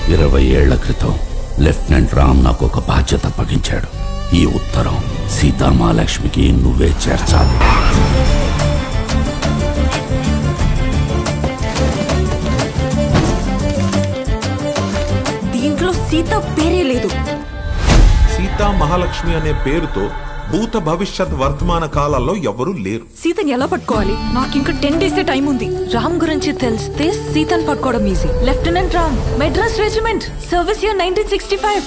ఇరవై ఏళ్ల క్రితం లెఫ్టినెంట్ రామ్ నాకు ఒక బాధ్యత అప్పగించాడు ఈ ఉత్తరం సీతామహాలక్ష్మికి నువ్వే చేర్చాలి దీంట్లో సీత పేరే లేదు సీతా మహాలక్ష్మి అనే పేరుతో భూత భవిష్యత్ వర్తమాన కాలాల్లో ఎవరూ లేరు సీతని ఎలా పట్టుకోవాలి నాకు ఇంకా టెన్ డేస్ టైం ఉంది రామ్ గురించి తెలిస్తే సీతని పట్టుకోవడం easy lieutenant Ram Madras regiment service year nineteen sixty five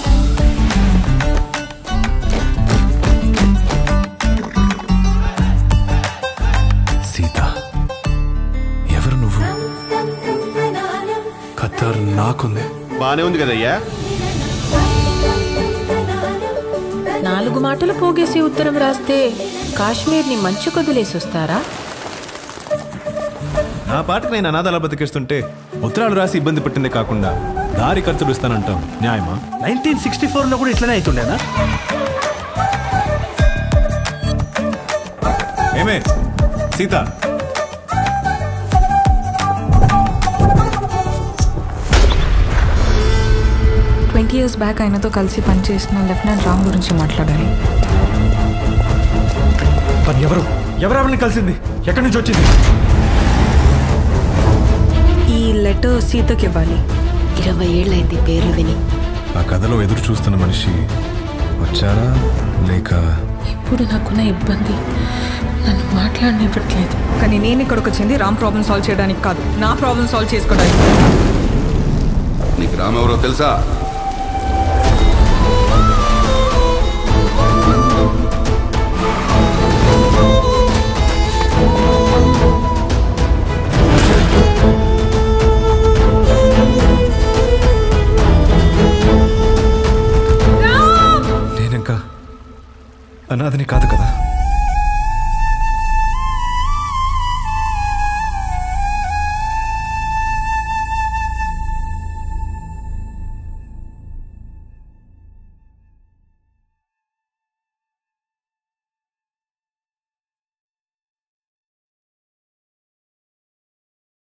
Sita ఎవరు నువ్వు ఖతర్ నాకుంది బానే ఉంది కదయ్యా నాలుగు మాటలు పోగేసి ఉత్తరం రాస్తే కాశ్మీర్ని మంచు కొదిలేసి వస్తారా నా పాటకు నేను అనాథాల బతికేస్తుంటే ఉత్తరాలు రాసి ఇబ్బంది పెట్టిందే కాకుండా దారి ఖర్చులు ఇస్తానంటాం న్యాయమా నైన్టీన్ సిక్స్టీ ఫోర్లో కూడా ఇట్లనే అవుతుండేనా ఏమే సీత ట్వంటీ ఇయర్స్ బ్యాక్ ఆయనతో కలిసి పనిచేసిన లెఫ్టినెంట్ రామ్ గురించి మాట్లాడాలి మరి ఎవరు ఎవరు ఎవరిని కలిసింది ఎక్కడి నుంచి వచ్చింది ఈ లెటర్ సీతకి ఇవ్వాలి ఇరవై ఏళ్ళైంది పేర్లు విని ఆ కథలో ఎదురు చూస్తున్న మనిషి వచ్చారా లేక ఇప్పుడు నాకున్న ఇబ్బంది నన్ను మాట్లాడనివ్వట్లేదు కానీ నేను ఇక్కడికి వచ్చింది రామ్ ప్రాబ్లం సాల్వ్ చేయడానికి కాదు నా ప్రాబ్లం సాల్వ్ చేసుకోవడానికి నీకు రామ్ ఎవరో తెలుసా నేనింకా అనాథని కాదు కదా